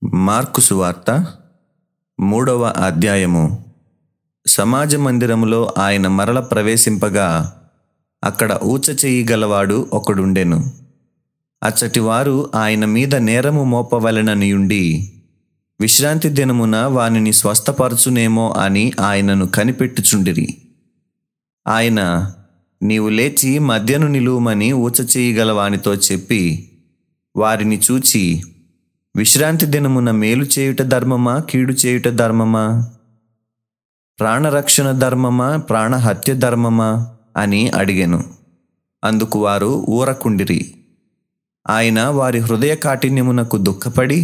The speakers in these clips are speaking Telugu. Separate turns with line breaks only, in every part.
మార్కు సువార్త మూడవ అధ్యాయము సమాజ మందిరములో ఆయన మరల ప్రవేశింపగా అక్కడ ఊచ చెయ్యి గలవాడు ఒకడుండెను అచ్చటి వారు ఆయన మీద నేరము మోపవలెననియుండి విశ్రాంతి దినమున వానిని స్వస్థపరచునేమో అని ఆయనను కనిపెట్టుచుండిరి ఆయన నీవు లేచి మధ్యను నిలువమని ఊచ చేయగల వానితో చెప్పి వారిని చూచి విశ్రాంతి దినమున మేలు చేయుట ధర్మమా కీడు చేయుట ధర్మమా ప్రాణరక్షణ ధర్మమా ప్రాణహత్య ధర్మమా అని అడిగెను అందుకు వారు ఊరకుండిరి ఆయన వారి హృదయ కాఠిన్యమునకు దుఃఖపడి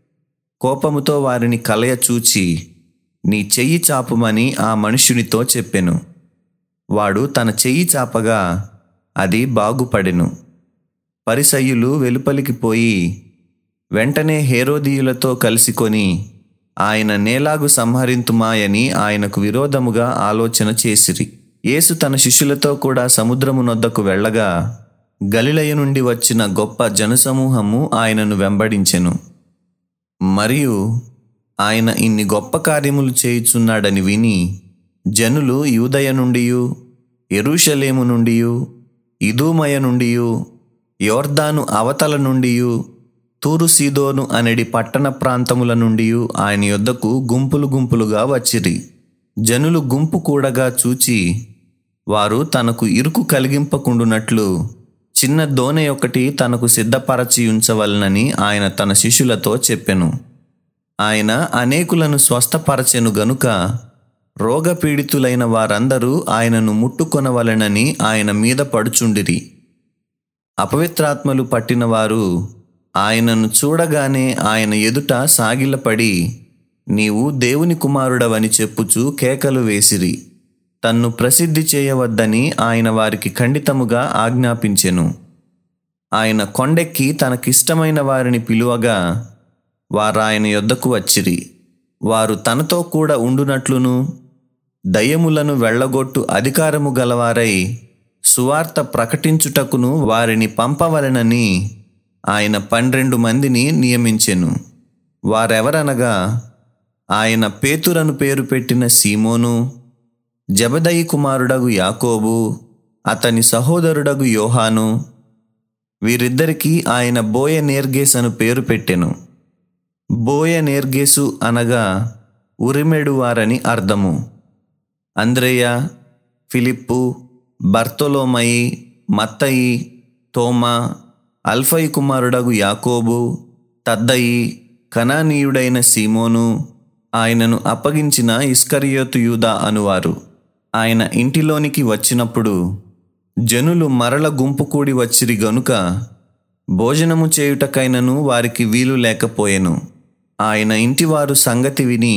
కోపముతో వారిని కలయ చూచి నీ చెయ్యి చాపుమని ఆ మనుష్యునితో చెప్పెను వాడు తన చెయ్యి చాపగా అది బాగుపడెను పరిసయ్యులు వెలుపలికి పోయి వెంటనే హేరోదీయులతో కలిసికొని ఆయన నేలాగు సంహరింతుమాయని ఆయనకు విరోధముగా ఆలోచన చేసిరి యేసు తన శిష్యులతో కూడా సముద్రము నొద్దకు వెళ్ళగా గలిలయ నుండి వచ్చిన గొప్ప జనసమూహము ఆయనను వెంబడించెను మరియు ఆయన ఇన్ని గొప్ప కార్యములు చేయుచున్నాడని విని జనులు యూదయ నుండి ఎరుషలేము నుండి ఇదూమయ నుండి యోర్దాను అవతల నుండి తూరు సీదోను అనడి పట్టణ ప్రాంతముల నుండి ఆయన యొద్దకు గుంపులు గుంపులుగా వచ్చిరి జనులు గుంపు కూడగా చూచి వారు తనకు ఇరుకు కలిగింపకుండునట్లు చిన్న దోనె ఒకటి తనకు సిద్ధపరచి ఉంచవలనని ఆయన తన శిష్యులతో చెప్పెను ఆయన అనేకులను స్వస్థపరచెను గనుక రోగపీడితులైన వారందరూ ఆయనను ముట్టుకొనవలెనని ఆయన మీద పడుచుండిరి అపవిత్రాత్మలు పట్టినవారు ఆయనను చూడగానే ఆయన ఎదుట సాగిలపడి నీవు దేవుని కుమారుడవని చెప్పుచు కేకలు వేసిరి తన్ను ప్రసిద్ధి చేయవద్దని ఆయన వారికి ఖండితముగా ఆజ్ఞాపించెను ఆయన కొండెక్కి తనకిష్టమైన వారిని పిలువగా వారాయన యొద్దకు వచ్చిరి వారు తనతో కూడా ఉండునట్లును దయ్యములను వెళ్ళగొట్టు అధికారము గలవారై సువార్త ప్రకటించుటకును వారిని పంపవలెనని ఆయన పన్నెండు మందిని నియమించెను వారెవరనగా ఆయన పేతురను పేరు పెట్టిన సీమోను జబదయి కుమారుడగు యాకోబు అతని సహోదరుడగు యోహాను వీరిద్దరికీ ఆయన బోయ నేర్గేస్ అను పేరు పెట్టెను బోయ నేర్గేసు అనగా ఉరిమెడు వారని అర్థము అంద్రేయ ఫిలిప్పు బర్తొలోమయి మత్తయి తోమా అల్ఫై కుమారుడగు యాకోబు తద్దయి కనానీయుడైన సీమోను ఆయనను అప్పగించిన ఇస్కరియోతు యూదా అనువారు ఆయన ఇంటిలోనికి వచ్చినప్పుడు జనులు మరల గుంపు కూడి వచ్చిరి గనుక భోజనము చేయుటకైనను వారికి వీలు లేకపోయెను ఆయన ఇంటివారు సంగతి విని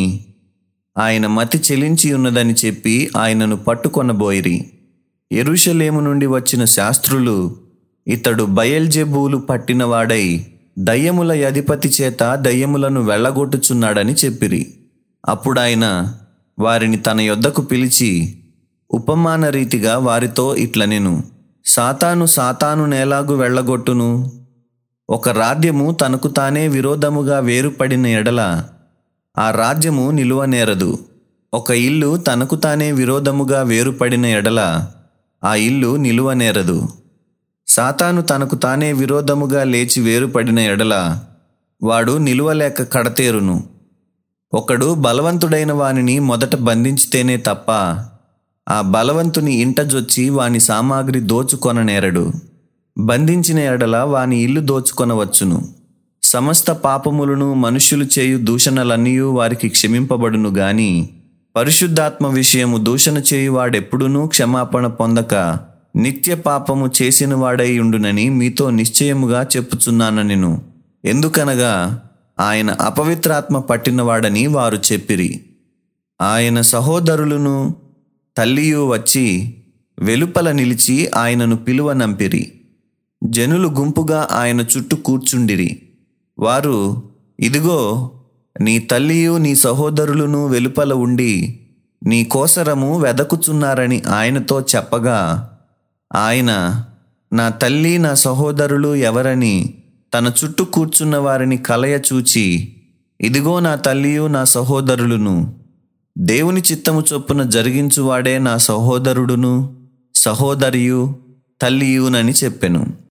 ఆయన మతి చెలించి ఉన్నదని చెప్పి ఆయనను పట్టుకొనబోయిరి ఎరుషలేము నుండి వచ్చిన శాస్త్రులు ఇతడు బయల్జెబూలు పట్టినవాడై దయ్యముల అధిపతి చేత దయ్యములను వెళ్ళగొట్టుచున్నాడని చెప్పిరి అప్పుడాయన వారిని తన యొద్దకు పిలిచి ఉపమాన రీతిగా వారితో ఇట్లనెను సాతాను సాతాను నేలాగు వెళ్ళగొట్టును ఒక రాజ్యము తనకు తానే విరోధముగా వేరుపడిన ఎడల ఆ రాజ్యము నిలువనేరదు ఒక ఇల్లు తనకు తానే విరోధముగా వేరుపడిన ఎడల ఆ ఇల్లు నిలువనేరదు సాతాను తనకు తానే విరోధముగా లేచి వేరుపడిన ఎడల వాడు నిలువలేక కడతేరును ఒకడు బలవంతుడైన వానిని మొదట బంధించితేనే తప్ప ఆ బలవంతుని ఇంటజొచ్చి వాని సామాగ్రి దోచుకొననేరడు బంధించిన ఎడల వాని ఇల్లు దోచుకొనవచ్చును సమస్త పాపములను మనుష్యులు చేయు దూషణలన్నీ వారికి క్షమింపబడును గాని పరిశుద్ధాత్మ విషయము దూషణ చేయువాడెప్పుడునూ క్షమాపణ పొందక నిత్య పాపము చేసిన వాడై ఉండునని మీతో నిశ్చయముగా చెప్పుచున్నాను నేను ఎందుకనగా ఆయన అపవిత్రాత్మ పట్టినవాడని వారు చెప్పిరి ఆయన సహోదరులను తల్లియు వచ్చి వెలుపల నిలిచి ఆయనను పిలువనంపిరి జనులు గుంపుగా ఆయన చుట్టూ కూర్చుండిరి వారు ఇదిగో నీ తల్లియు నీ సహోదరులను వెలుపల ఉండి నీ కోసరము వెదకుచున్నారని ఆయనతో చెప్పగా ఆయన నా తల్లి నా సహోదరులు ఎవరని తన చుట్టూ కూర్చున్న వారిని కలయ చూచి ఇదిగో నా తల్లియు నా సహోదరులను దేవుని చిత్తము చొప్పున జరిగించువాడే నా సహోదరుడును సహోదరియు తల్లియునని చెప్పెను